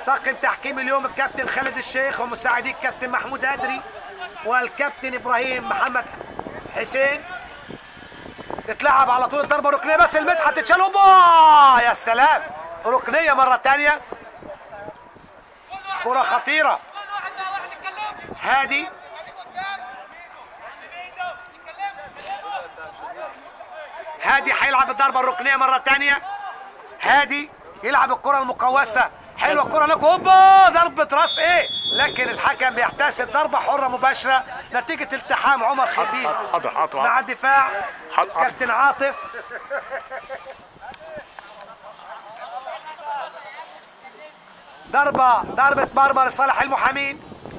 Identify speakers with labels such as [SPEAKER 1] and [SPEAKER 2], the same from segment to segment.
[SPEAKER 1] طاقم تحكيم اليوم الكابتن خالد الشيخ ومساعدي الكابتن محمود أدري والكابتن إبراهيم محمد حسين تتلعب على طول الضربة ركنية بس المدحت تتشال اوبا يا سلام ركنية مرة تانية كرة خطيرة هادي هادي هيلعب الضربة الركنية مرة تانية هادي يلعب الكرة المقوسة حلوة الكرة لك هوبا ضربة راس ايه لكن الحكم بيحتسب ضربة حرة مباشرة نتيجة التحام عمر خبيب
[SPEAKER 2] حاضر حاضر
[SPEAKER 1] مع الدفاع
[SPEAKER 2] حاضر.
[SPEAKER 1] كابتن عاطف ضربة ضربة مرمى لصالح المحامين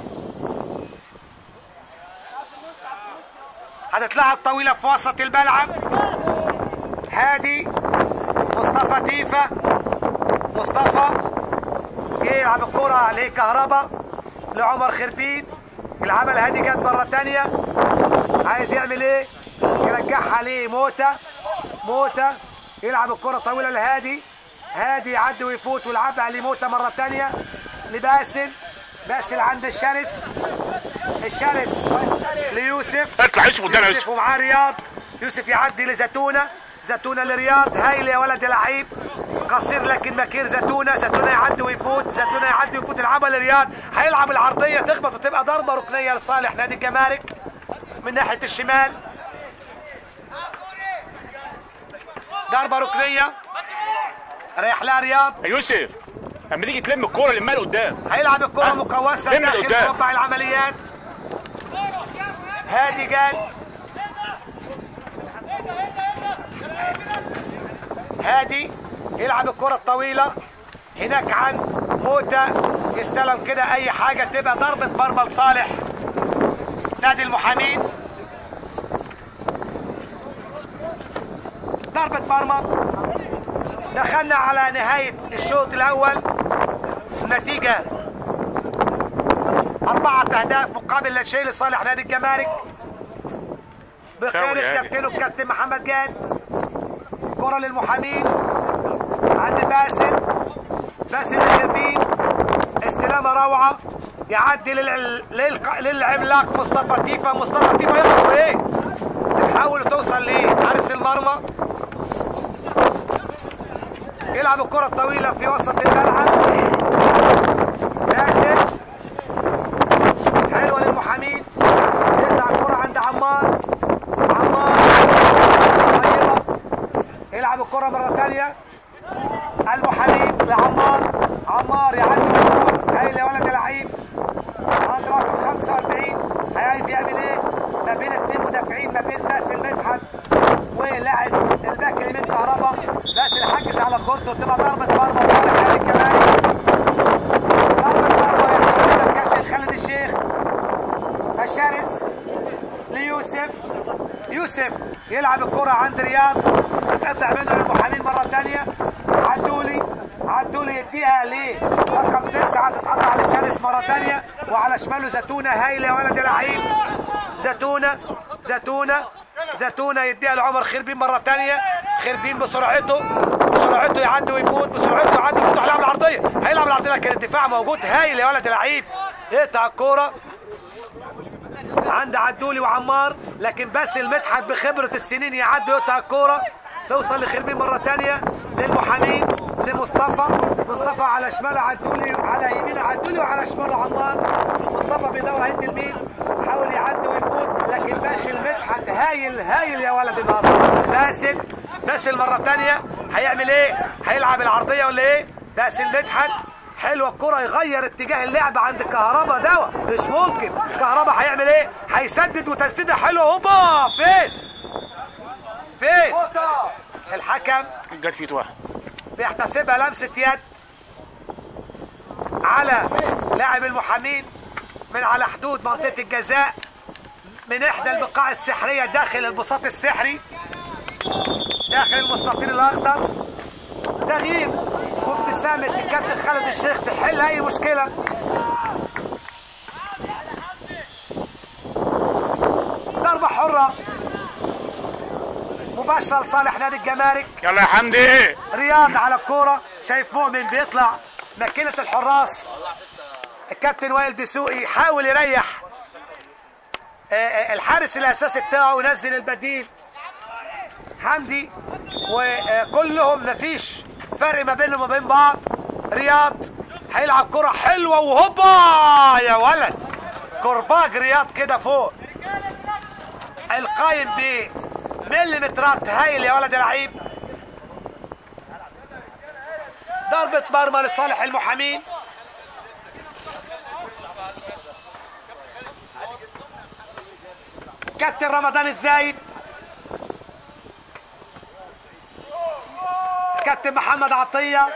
[SPEAKER 1] هتتلعب طويلة في وسط الملعب هادي مصطفى تيفا مصطفى جه يلعب الكرة لكهربا لعمر خربين العمل هادي جت مرة تانية عايز يعمل ايه؟ يرجعها لموتة موتة يلعب الكرة طويلة لهادي هادي يعدي ويفوت ويلعبها لموتة مرة تانية لباسل باسل عند الشرس الشرس ليوسف
[SPEAKER 2] اطلع يوسف قدام يا
[SPEAKER 1] يوسف
[SPEAKER 2] يوسف
[SPEAKER 1] ومعاه رياض يوسف يعدي لزتونة زتونة لرياض هايل يا ولد يا لعيب قصير لكن مكير زتونة زتونة يعدي ويفوت زتونة يعدي ويفوت العبها لرياض هيلعب العرضية تخبط وتبقى ضربة ركنية لصالح نادي الجمارك من ناحية الشمال ضربة ركنية رايح لها رياض
[SPEAKER 2] يا يوسف اما تيجي تلم الكوره لمها لقدام
[SPEAKER 1] هيلعب الكرة مقوسة
[SPEAKER 2] لم
[SPEAKER 1] داخل
[SPEAKER 2] لقدام.
[SPEAKER 1] مربع العمليات هادي جاد هادي يلعب الكرة الطويلة هناك عند موتة يستلم كده أي حاجة تبقى ضربة مرمى لصالح نادي المحامين ضربة مرمى دخلنا على نهاية الشوط الأول النتيجة أربعة أهداف مقابل لا شيء لصالح نادي الجمارك بقيادة
[SPEAKER 2] فاول يا هادي.
[SPEAKER 1] كابتنه الكابتن محمد جاد كرة للمحامين عند باسل باسل الخربين استلامة روعة يعدي للع- للق- للعملاق مصطفى تيفا مصطفى تيفا يخطو ايه تحاول توصل لحارس المرمى يلعب الكرة الطويلة في وسط الملعب باسل حلوة للمحامين يقطع الكرة عند عمار عمار طيبة يلعب الكرة مرة تانية المحامين لعمار عمار يعدي ويفوت هايل يا ولد يا لعيب عند رقم 45 عايز يعمل ايه؟ ما بين اثنين مدافعين ما بين باسل مدحت ولاعب الباك اليمين كهربا باسل حجز على الكورت وتبقى ضربة مرمى لصالح نادي الجمارك ضربة مرمى يحتسبها الكابتن خالد الشيخ الشرس ليوسف يوسف يلعب الكرة عند رياض تتقطع منه للمحامين مرة تانية عدولي عدولي يديها ليه رقم تسعة تتقطع للشرس مرة تانية وعلى شماله زتونة هايل يا ولد يا لعيب زتونة زتونة زتونة يديها لعمر خربين مرة تانية خربين بسرعته بسرعته يعدي ويفوت بسرعته يعدي ويفوت هيلعب العرضية هيلعب العرضية لكن الدفاع موجود هايل يا ولد يا لعيب يقطع الكورة عند عدولي وعمار لكن بس المدحت بخبرة السنين يعدي يقطع الكورة توصل لخربين مرة تانية للمحامين لمصطفى مصطفى على شماله عدولي على يمينه عدولي وعلى شماله عمار مصطفى بيدور عند اليمين حاول يعدي ويفوت لكن باسل مدحت هايل هايل يا ولد النهارده باسل باسل مرة تانية هيعمل ايه؟ هيلعب العرضية ولا ايه؟ باسل مدحت حلوه الكره يغير اتجاه اللعب عند كهربا دوا مش ممكن كهربا هيعمل ايه هيسدد وتسديده حلوه هوبا فين فين الحكم
[SPEAKER 2] جت فيه واحد
[SPEAKER 1] بيحتسبها لمسه يد على لاعب المحامين من على حدود منطقه الجزاء من احدى البقاع السحريه داخل البساط السحري داخل المستطيل الاخضر تغيير وابتسامه الكابتن خالد الشيخ تحل اي مشكله ضربه حره مباشره لصالح نادي الجمارك
[SPEAKER 2] يلا يا حمدي
[SPEAKER 1] رياض على الكوره شايف مؤمن بيطلع ماكينة الحراس الكابتن وائل دسوقي يحاول يريح آه، آه، الحارس الاساسي بتاعه ونزل البديل حمدي وكلهم مفيش فرق ما بينهم وبين بعض رياض هيلعب كرة حلوة وهوبا يا ولد كرباج رياض كده فوق القايم بمليمترات هايل يا ولد يا لعيب ضربة مرمى لصالح المحامين كابتن رمضان الزايد كابتن محمد عطية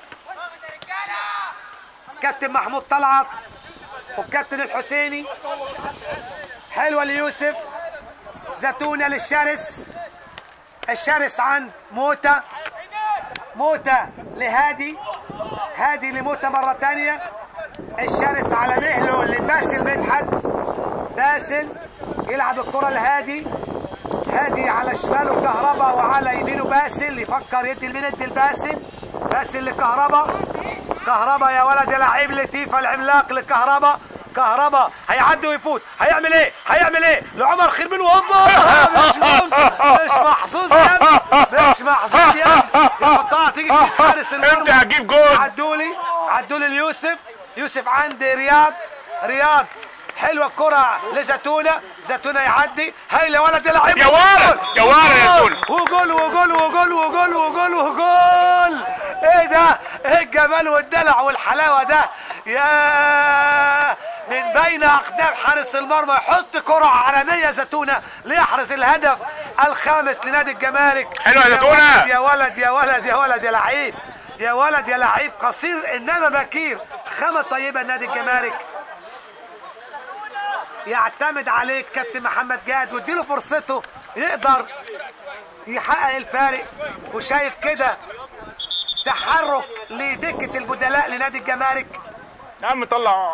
[SPEAKER 1] كابتن محمود طلعت والكابتن الحسيني حلوة ليوسف زتونة للشرس الشرس عند موتة موتة لهادي هادي لموتة مرة تانية الشرس على مهله لباسل مدحت باسل يلعب الكرة لهادي هادي على شماله كهربا وعلى يمينه باسل يفكر يدي لمين يدي لباسل باسل لكهربا كهربا يا ولد يا لعيب لطيفة العملاق لكهربا كهربا هيعدي ويفوت هيعمل ايه هيعمل ايه لعمر خربين وهوبا مش ممكن مش محظوظ يا ابني مش محظوظ يا ابني يحطها تيجي في حارس
[SPEAKER 2] انت
[SPEAKER 1] المرمى
[SPEAKER 2] هتجيب جول
[SPEAKER 1] عدولي عدولي ليوسف يوسف عند رياض رياض حلوه الكرة لزتونة زتونة يعدي هاي يا ولد يلعب
[SPEAKER 2] يا ولد، يا ولد يا زتونة.
[SPEAKER 1] وجول وجول وجول وجول وجول وجول ايه ده ايه الجمال والدلع والحلاوة ده يا من بين اقدام حارس المرمى يحط كرة عالمية زتونة ليحرز الهدف الخامس لنادي الجمارك
[SPEAKER 2] حلوة يا
[SPEAKER 1] يا
[SPEAKER 2] زتونة.
[SPEAKER 1] ولد يا ولد يا ولد يا ولد يا لعيب يا ولد يا لعيب قصير انما بكير خامة طيبة نادي الجمارك يعتمد عليك كابتن محمد جاد واديله فرصته يقدر يحقق الفارق وشايف كده تحرك لدكة البدلاء لنادي الجمارك
[SPEAKER 2] يا عم طلع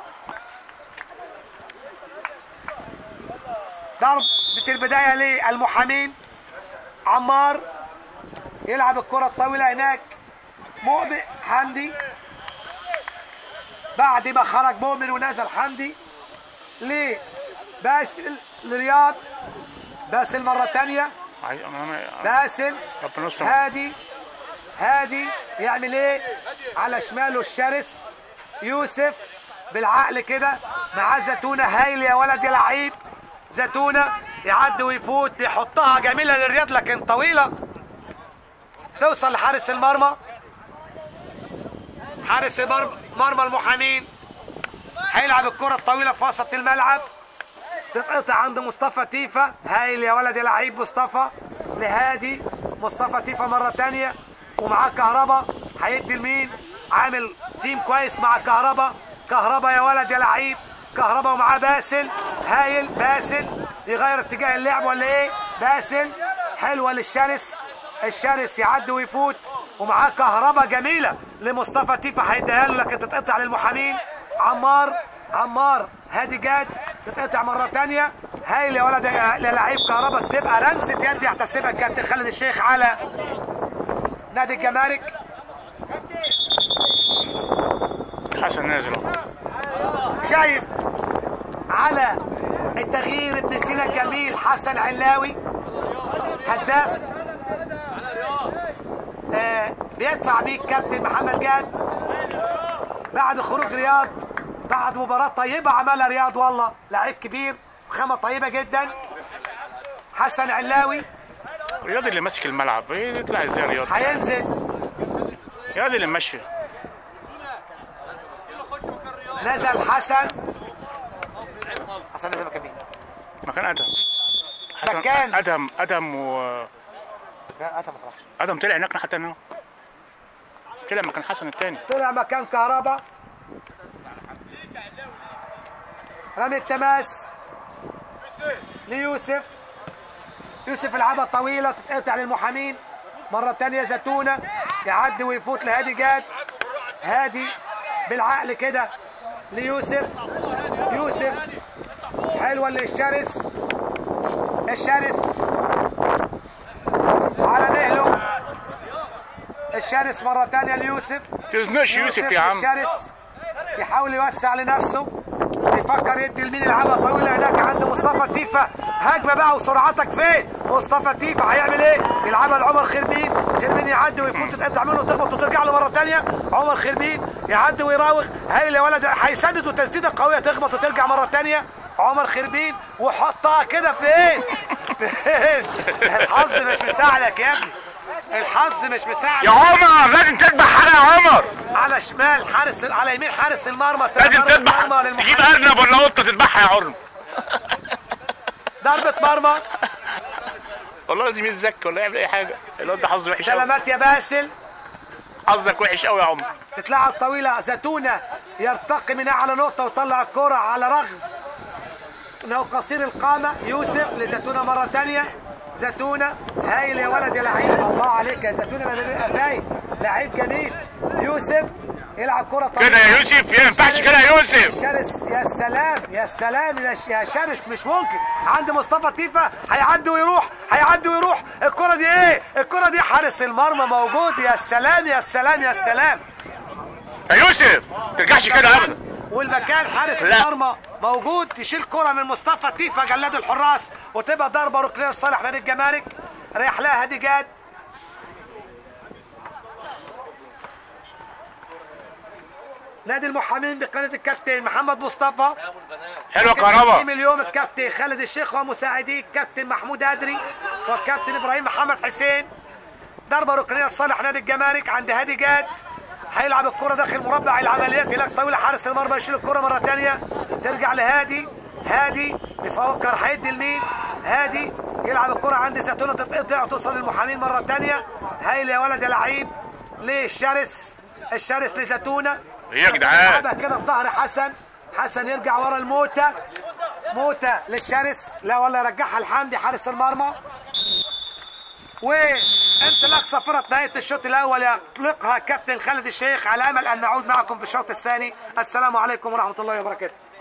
[SPEAKER 1] ضربة البداية للمحامين عمار يلعب الكرة الطويلة هناك مؤمن حمدي بعد ما خرج مؤمن ونزل حمدي لباسل لرياض باسل مرة تانية
[SPEAKER 2] عاي- أنا- أنا-
[SPEAKER 1] باسل
[SPEAKER 2] ربنا يستر
[SPEAKER 1] هادي هادي يعمل ايه على شماله الشرس يوسف بالعقل كده مع زتونة هايل يا ولد يا لعيب زتونة يعدي ويفوت يحطها جميلة للرياض لكن طويلة توصل لحارس المرمى حارس المرمى مرمى المحامين هيلعب الكرة الطويلة في وسط الملعب تتقطع عند مصطفى تيفا هايل يا ولد يا لعيب مصطفى لهادي مصطفى تيفا مرة تانية ومعاه كهربا هيدي لمين عامل تيم كويس مع كهربا كهربا يا ولد يا لعيب كهربا ومعاه باسل هايل باسل يغير اتجاه اللعب ولا ايه باسل حلوة للشرس الشرس يعدي ويفوت ومعاه كهربا جميلة لمصطفى تيفا هيديها له لكن تتقطع للمحامين عمار عمار هادي جاد تتقطع مرة تانية هايل يا ولد يا يا لعيب كهربا تبقى رمسة يد يحتسبها الكابتن خالد الشيخ على نادي الجمارك
[SPEAKER 2] حسن نازل اهو
[SPEAKER 1] شايف على التغيير ابن سينا الجميل حسن علاوي هداف آه بيدفع بيه الكابتن محمد جاد بعد خروج رياض بعد مباراة طيبة عملها رياض والله لعيب كبير خامة طيبة جدا حسن علاوي
[SPEAKER 2] رياض اللي ماسك الملعب ايه يطلع ازاي رياض
[SPEAKER 1] هينزل
[SPEAKER 2] رياض اللي ماشي
[SPEAKER 1] نزل حسن حسن نزل مكان مين؟
[SPEAKER 2] مكان ادهم حسن
[SPEAKER 1] مكان.
[SPEAKER 2] ادهم ادهم و
[SPEAKER 1] لا أتى ما طلعش
[SPEAKER 2] ادهم طلع هناك حتى هنا طلع مكان حسن التاني
[SPEAKER 1] طلع مكان كهربا رمي التماس ليوسف يوسف يلعبها طويلة تتقطع للمحامين مرة تانية زتونة يعدي ويفوت لهادي جاد هادي بالعقل كده ليوسف يوسف حلوة للشرس الشرس على مهله الشرس مرة تانية ليوسف
[SPEAKER 2] تزنقش يوسف يا عم
[SPEAKER 1] الشرس يحاول يوسع لنفسه يفكر يدي لمين يلعبها طويلة هناك عند مصطفى تيفا هجمة بقى وسرعتك فين مصطفى تيفا هيعمل ايه يلعبها لعمر خربين خربين يعدي ويفوت تتقطع منه وتخبط وترجع له مرة تانية عمر خربين يعدي ويراوغ هايل يا ولد هيسدد وتسديدة قوية تخبط وترجع مرة تانية عمر خربين وحطها كده فين فين الحظ مش مساعدك يا ابني الحظ مش مساعدك
[SPEAKER 2] يا عمر لازم تذبح حلقه يا عمر
[SPEAKER 1] على شمال حارس على يمين حارس المرمى
[SPEAKER 2] لازم
[SPEAKER 1] ضربة
[SPEAKER 2] تذبح
[SPEAKER 1] مرمى
[SPEAKER 2] تجيب
[SPEAKER 1] للمحمد.
[SPEAKER 2] ارنب ولا قطه تذبحها يا عرم
[SPEAKER 1] ضربة مرمى
[SPEAKER 2] والله لازم يتزكى ولا يعمل اي حاجه الواد ده حظه وحش قوي
[SPEAKER 1] سلامات يا باسل
[SPEAKER 2] حظك وحش قوي يا عمر
[SPEAKER 1] تتلعب طويلة زتونة يرتقي من أعلى نقطة ويطلع الكرة على رغم أنه قصير القامة يوسف لزتونة مرة تانية زتونة هايل يا ولد يا لعيب الله عليك يا زتونة لما بيبقى فايق لعيب جميل يوسف يلعب كرة طويلة
[SPEAKER 2] كده يا يوسف ما ينفعش كده يا يوسف
[SPEAKER 1] شرس يا سلام يا سلام يا ش- يا شرس مش ممكن عند مصطفى تيفا هيعدي ويروح هيعدي ويروح الكرة دي ايه الكرة دي حارس المرمى موجود يا سلام يا سلام يا سلام
[SPEAKER 2] يا يوسف ما ترجعش كده ابدا
[SPEAKER 1] والمكان حارس
[SPEAKER 2] لا.
[SPEAKER 1] المرمى موجود تشيل كرة من مصطفى تيفا جلاد الحراس وتبقى ضربة ركنية لصالح نادي الجمارك ريح لها هادي جاد نادي المحامين بقيادة الكابتن محمد مصطفى
[SPEAKER 2] حلوه
[SPEAKER 1] تيم
[SPEAKER 2] كهربا
[SPEAKER 1] اليوم الكابتن خالد الشيخ ومساعديه الكابتن محمود ادري والكابتن ابراهيم محمد حسين ضربه ركنيه لصالح نادي الجمارك عند هادي جاد هيلعب الكره داخل مربع العمليات هناك طويله حارس المرمى يشيل الكره مره ثانيه ترجع لهادي هادي بيفكر هيدي لمين هادي يلعب الكره عند زيتونه تتقطع وتوصل للمحامين مره ثانيه هايل يا ولد يا لعيب للشرس الشرس لزيتونه
[SPEAKER 2] ايه يا جدعان
[SPEAKER 1] يلعبها كده في ظهر حسن حسن يرجع ورا الموتة موتة للشرس لا ولا يرجعها لحمدي حارس المرمى وانطلاق صفرة نهاية الشوط الأول يطلقها كابتن خالد الشيخ على أمل أن نعود معكم في الشوط الثاني السلام عليكم ورحمة الله وبركاته